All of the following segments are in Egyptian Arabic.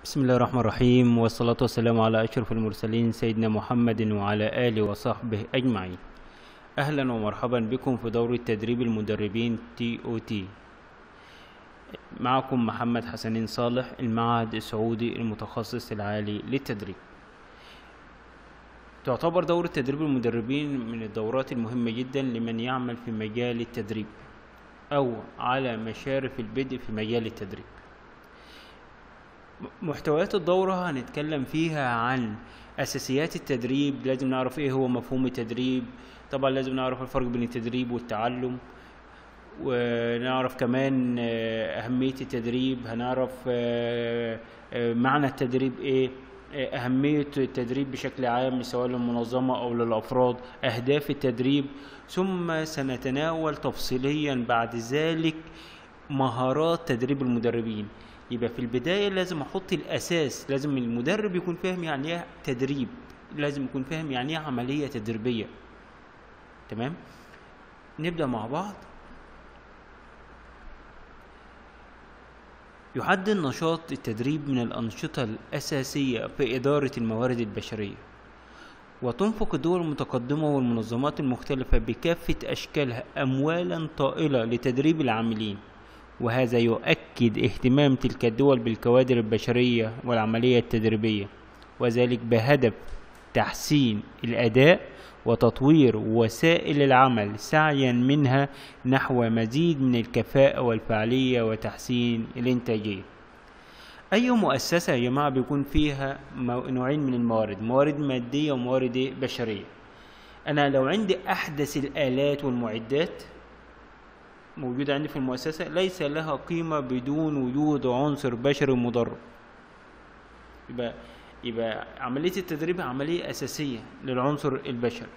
بسم الله الرحمن الرحيم والصلاة والسلام على أشرف المرسلين سيدنا محمد وعلى آله وصحبه أجمعين أهلا ومرحبا بكم في دورة تدريب المدربين تي أو تي معكم محمد حسنين صالح المعهد السعودي المتخصص العالي للتدريب تعتبر دورة تدريب المدربين من الدورات المهمة جدا لمن يعمل في مجال التدريب أو على مشارف البدء في مجال التدريب محتويات الدورة هنتكلم فيها عن أساسيات التدريب لازم نعرف إيه هو مفهوم التدريب طبعا لازم نعرف الفرق بين التدريب والتعلم ونعرف كمان آه، أهمية التدريب هنعرف آه، آه، معنى التدريب إيه آه، أهمية التدريب بشكل عام سواء للمنظمة أو للأفراد أهداف التدريب ثم سنتناول تفصيليا بعد ذلك مهارات تدريب المدربين يبقى في البداية لازم أحط الأساس لازم المدرب يكون فاهم يعني إيه تدريب لازم يكون فاهم يعني إيه عملية تدريبية تمام نبدأ مع بعض يعد النشاط التدريب من الأنشطة الأساسية في إدارة الموارد البشرية وتنفق الدول المتقدمة والمنظمات المختلفة بكافة أشكالها أموالا طائلة لتدريب العاملين وهذا يؤكد اهتمام تلك الدول بالكوادر البشرية والعملية التدريبية وذلك بهدف تحسين الأداء وتطوير وسائل العمل سعيا منها نحو مزيد من الكفاءة والفعالية وتحسين الإنتاجية أي مؤسسة يا جماعة بيكون فيها مو- نوعين من الموارد موارد مادية وموارد إيه؟ بشرية أنا لو عندي أحدث الآلات والمعدات موجودة عندي في المؤسسة ليس لها قيمة بدون وجود عنصر بشري مدرب يبقى يبقى عملية التدريب عملية أساسية للعنصر البشري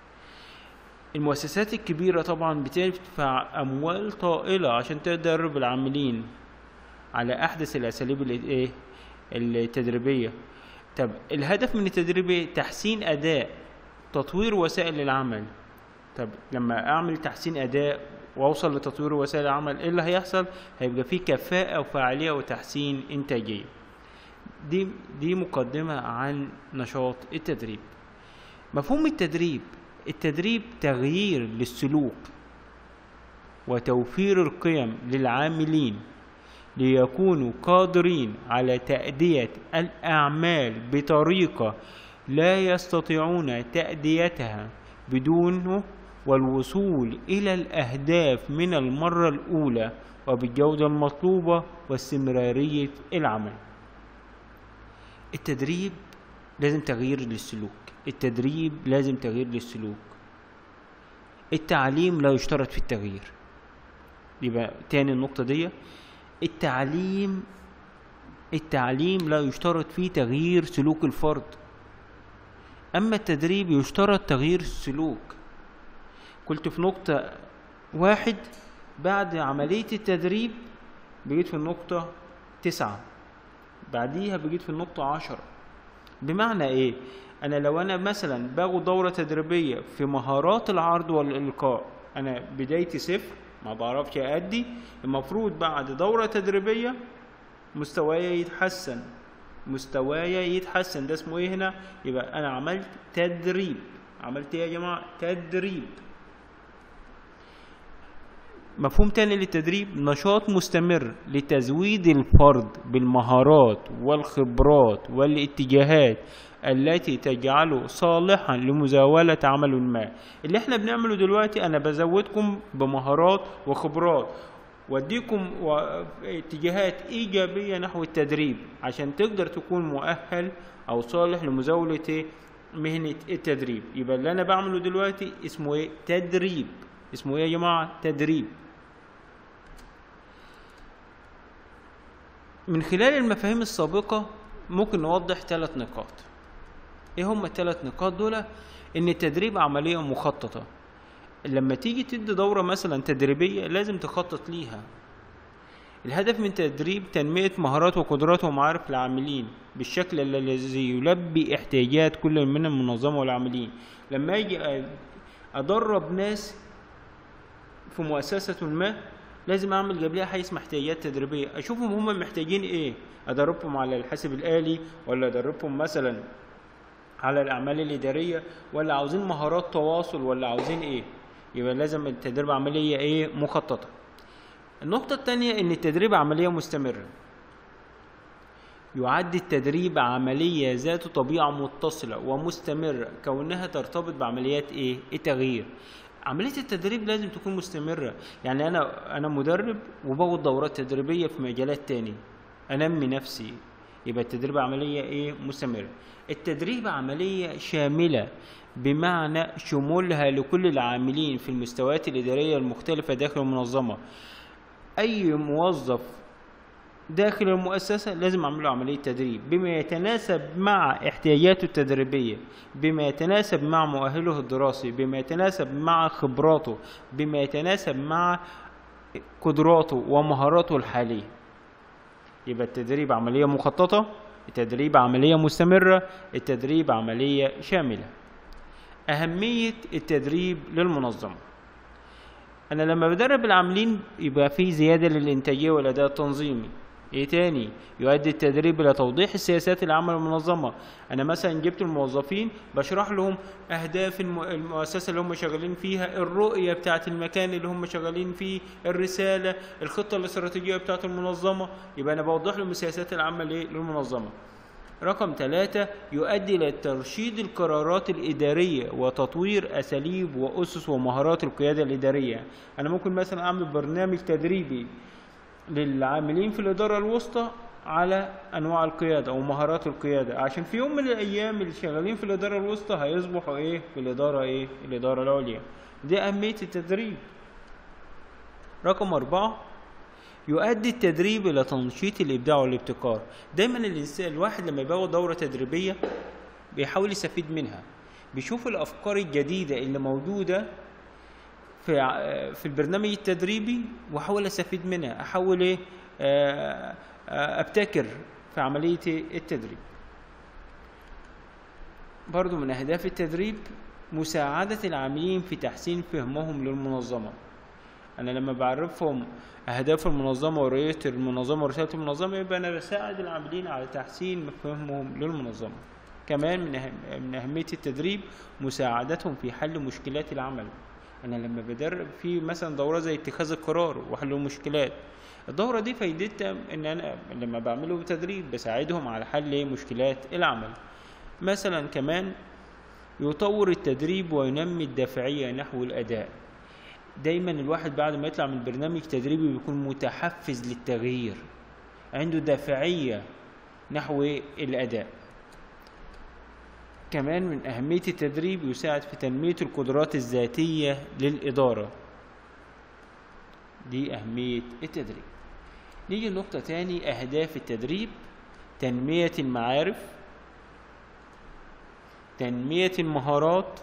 المؤسسات الكبيرة طبعا بتدفع أموال طائلة عشان تدرب العاملين على أحدث الأساليب ال- إيه التدريبية طب الهدف من التدريب إيه؟ تحسين أداء تطوير وسائل العمل طب لما اعمل تحسين اداء واوصل لتطوير وسائل العمل ايه اللي هيحصل هيبقى في كفاءة وفعالية وتحسين انتاجية دي دي مقدمة عن نشاط التدريب مفهوم التدريب التدريب تغيير للسلوك وتوفير القيم للعاملين ليكونوا قادرين على تأدية الأعمال بطريقة لا يستطيعون تأديتها بدونه والوصول إلى الأهداف من المرة الأولى وبالجودة المطلوبة واستمرارية العمل التدريب لازم تغيير للسلوك التدريب لازم تغيير للسلوك التعليم لا يشترط في التغيير يبقى تاني النقطة دي التعليم التعليم لا يشترط فيه تغيير سلوك الفرد أما التدريب يشترط تغيير السلوك قلت في نقطة واحد بعد عملية التدريب بقيت في النقطة تسعة بعديها بقيت في النقطة عشرة بمعنى ايه انا لو انا مثلا باخد دورة تدريبية في مهارات العرض والالقاء انا بدايتي صفر ما بعرفش ادي المفروض بعد دورة تدريبية مستواي يتحسن مستواي يتحسن ده اسمه ايه هنا يبقى انا عملت تدريب عملت ايه يا جماعة تدريب مفهوم تاني للتدريب نشاط مستمر لتزويد الفرد بالمهارات والخبرات والاتجاهات التي تجعله صالحا لمزاولة عمل ما اللي احنا بنعمله دلوقتي انا بزودكم بمهارات وخبرات واديكم و- اتجاهات ايجابية نحو التدريب عشان تقدر تكون مؤهل او صالح لمزاولة إيه؟ مهنة التدريب يبقى اللي انا بعمله دلوقتي اسمه ايه تدريب اسمه ايه يا جماعة تدريب من خلال المفاهيم السابقة ممكن نوضح ثلاث نقاط ايه هم الثلاث نقاط دول ان التدريب عملية مخططة لما تيجي تدي دورة مثلا تدريبية لازم تخطط ليها الهدف من التدريب تنمية مهارات وقدرات ومعارف العاملين بالشكل الذي يلبي احتياجات كل من المنظمة والعاملين لما اجي أ- ادرب ناس في مؤسسة ما لازم اعمل قبلها حاجه اسمها احتياجات تدريبيه اشوفهم هم محتاجين ايه ادربهم على الحاسب الالي ولا ادربهم مثلا على الاعمال الاداريه ولا عاوزين مهارات تواصل ولا عاوزين ايه يبقى لازم التدريب عمليه ايه مخططه النقطه الثانيه ان التدريب عمليه مستمره يعد التدريب عملية ذات طبيعة متصلة ومستمرة كونها ترتبط بعمليات ايه؟ التغيير. عملية التدريب لازم تكون مستمرة، يعني أنا أنا مدرب وباخد دورات تدريبية في مجالات تاني. أنمي نفسي. يبقى التدريب عملية ايه؟ مستمرة. التدريب عملية شاملة بمعنى شمولها لكل العاملين في المستويات الإدارية المختلفة داخل المنظمة. أي موظف داخل المؤسسة لازم أعمل له عملية تدريب بما يتناسب مع احتياجاته التدريبية بما يتناسب مع مؤهله الدراسي بما يتناسب مع خبراته بما يتناسب مع قدراته ومهاراته الحالية يبقى التدريب عملية مخططة التدريب عملية مستمرة التدريب عملية شاملة أهمية التدريب للمنظمة أنا لما بدرب العاملين يبقى في زيادة للإنتاجية والأداء التنظيمي ايه تاني يؤدي التدريب الى توضيح السياسات العامه للمنظمه انا مثلا جبت الموظفين بشرح لهم اهداف الم- المؤسسه اللي هم شغالين فيها الرؤيه بتاعه المكان اللي هم شغالين فيه الرساله الخطه الاستراتيجيه بتاعه المنظمه يبقى انا بوضح لهم السياسات العامه لإيه؟ للمنظمه رقم ثلاثة يؤدي إلى ترشيد القرارات الإدارية وتطوير أساليب وأسس ومهارات القيادة الإدارية أنا ممكن مثلا أعمل برنامج تدريبي للعاملين في الإدارة الوسطى على أنواع القيادة أو مهارات القيادة عشان في يوم من الأيام اللي شغالين في الإدارة الوسطى هيصبحوا إيه في الإدارة إيه الإدارة العليا دي أهمية التدريب رقم أربعة يؤدي التدريب إلى تنشيط الإبداع والابتكار دايما الإنسان الواحد لما بياخد دورة تدريبية بيحاول يستفيد منها بيشوف الأفكار الجديدة اللي موجودة في ع- في البرنامج التدريبي واحاول استفيد منها احاول ايه آه، آه، ابتكر في عمليه التدريب برضو من اهداف التدريب مساعده العاملين في تحسين فهمهم للمنظمه انا لما بعرفهم اهداف المنظمه ورؤيه المنظمه ورساله المنظمه يبقى انا بساعد العاملين على تحسين فهمهم للمنظمه كمان من أهم من اهميه التدريب مساعدتهم في حل مشكلات العمل انا لما بدرب في مثلا دوره زي اتخاذ القرار وحل المشكلات الدوره دي فايدتها ان انا لما بعمله تدريب بساعدهم على حل مشكلات العمل مثلا كمان يطور التدريب وينمي الدافعيه نحو الاداء دايما الواحد بعد ما يطلع من برنامج تدريبي بيكون متحفز للتغيير عنده دافعيه نحو الاداء كمان من أهمية التدريب يساعد في تنمية القدرات الذاتية للإدارة دي أهمية التدريب نيجي لنقطة تاني أهداف التدريب تنمية المعارف تنمية المهارات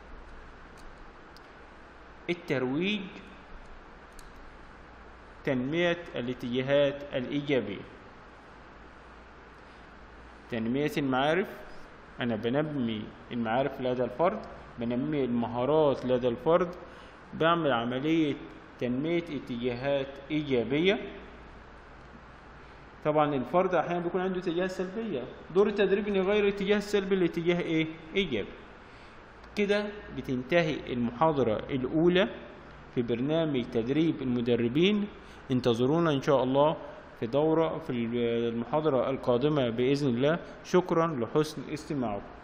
الترويج تنمية الاتجاهات الإيجابية تنمية المعارف أنا بنمي المعارف لدى الفرد بنمي المهارات لدى الفرد بعمل عملية تنمية اتجاهات إيجابية طبعا الفرد أحيانا بيكون عنده اتجاهات سلبية دور التدريب إنه يغير الاتجاه السلبي لاتجاه إيه؟ إيجابي كده بتنتهي المحاضرة الأولى في برنامج تدريب المدربين انتظرونا إن شاء الله في دورة في المحاضرة القادمة بإذن الله شكرا لحسن استماعكم